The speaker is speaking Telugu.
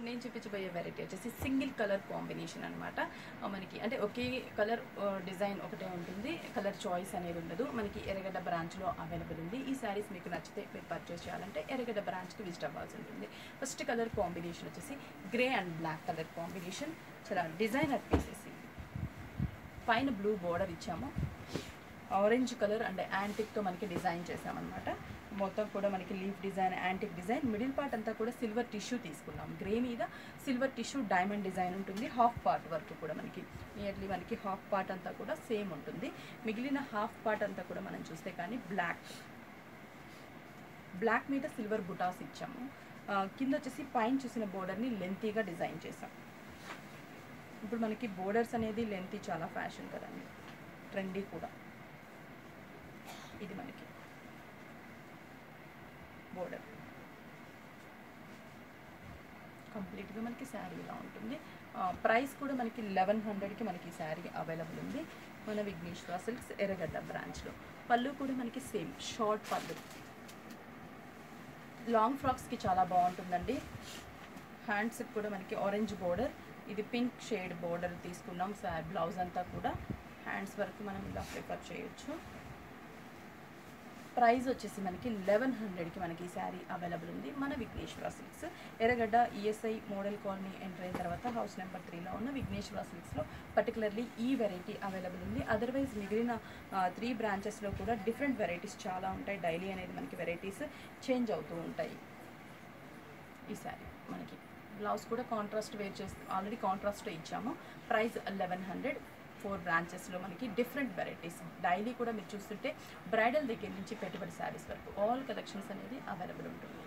నేను చూపించబోయే వెరైటీ వచ్చేసి సింగిల్ కలర్ కాంబినేషన్ అనమాట మనకి అంటే ఒకే కలర్ డిజైన్ ఒకటే ఉంటుంది కలర్ చాయిస్ అనేది ఉండదు మనకి ఎర్రగడ్డ బ్రాంచ్లో అవైలబుల్ ఉంది ఈ శారీస్ మీకు నచ్చితే మీరు పర్చేస్ చేయాలంటే ఎర్రగడ్డ బ్రాంచ్కి విజిట్ అవ్వాల్సి ఉంటుంది ఫస్ట్ కలర్ కాంబినేషన్ వచ్చేసి grey and black colour combination చాలా డిజైనర్ పీసెస్ ఇవి పైన బ్లూ బోర్డర్ ఇచ్చాము ఆరెంజ్ కలర్ అండ్ యాంటిక్తో మనకి డిజైన్ చేసామన్నమాట మొత్తం కూడా మనకి leaf design antique design middle part అంతా కూడా సిల్వర్ టిష్యూ తీసుకున్నాం గ్రే మీద సిల్వర్ టిష్యూ డైమండ్ డిజైన్ ఉంటుంది హాఫ్ పార్ట్ వరకు కూడా మనకి నియర్లీ మనకి హాఫ్ పార్ట్ అంతా కూడా సేమ్ ఉంటుంది మిగిలిన హాఫ్ పార్ట్ అంతా కూడా మనం చూస్తే కానీ బ్లాక్ బ్లాక్ మీద సిల్వర్ బుటాస్ ఇచ్చాము ఆ, కింద వచ్చేసి పైన చూసిన బోర్డర్ని లెంతీగా డిజైన్ చేసాం ఇప్పుడు మనకి బోర్డర్స్ అనేది లెంతీ చాలా ఫ్యాషన్ కదండి ట్రెండీ కూడా ఇది మనకి బోర్డర్ కంప్లీట్గా మనకి శారీ ఇలా ఉంటుంది ప్రైస్ కూడా మనకి లెవెన్ హండ్రెడ్కి మనకి శారీ అవైలబుల్ ఉంది మన విఘ్నేశ్వర సిల్క్స్ ఎర్రగడ్డ బ్రాంచ్లో పళ్ళు కూడా మనకి సేమ్ షార్ట్ పళ్ళు లాంగ్ ఫ్రాక్స్కి చాలా బాగుంటుందండి హ్యాండ్స్కి కూడా మనకి ఆరెంజ్ బోర్డర్ ఇది పింక్ షేడ్ బోర్డర్ తీసుకున్నాం శారీ బ్లౌజ్ అంతా కూడా హ్యాండ్స్ వరకు మనం ఇలా ప్రిఫర్ చేయొచ్చు ప్రైస్ వచ్చేసి మనకి లెవెన్ హండ్రెడ్కి మనకి ఈ శారీ అవైలబుల్ ఉంది మన Vighneshwara silks Erragadda ESI model colony enter అయిన తర్వాత హౌస్ నెంబర్ త్రీలో ఉన్న విఘ్నేశ్వర సిల్క్స్లో పర్టికులర్లీ ఈ వెరైటీ అవైలబుల్ ఉంది అదర్వైజ్ మిగిలిన త్రీ బ్రాంచెస్లో కూడా డిఫరెంట్ వెరైటీస్ చాలా ఉంటాయి డైలీ అనేది మనకి వెరైటీస్ చేంజ్ అవుతూ ఉంటాయి ఈ శారీ మనకి బ్లౌజ్ కూడా కాంట్రాస్ట్ వేర్ చేసి ఆల్రెడీ కాంట్రాస్ట్ ఇచ్చాము ప్రైస్ లెవెన్ హండ్రెడ్ ఫోర్ బ్రాంచెస్లో మనకి డిఫరెంట్ వెరైటీస్ డైలీ కూడా మీరు చూస్తుంటే బ్రైడల్ దగ్గర నుంచి పెట్టుబడి శారీస్ వరకు ఆల్ కలెక్షన్స్ అనేది అవైలబుల్ ఉంటుంది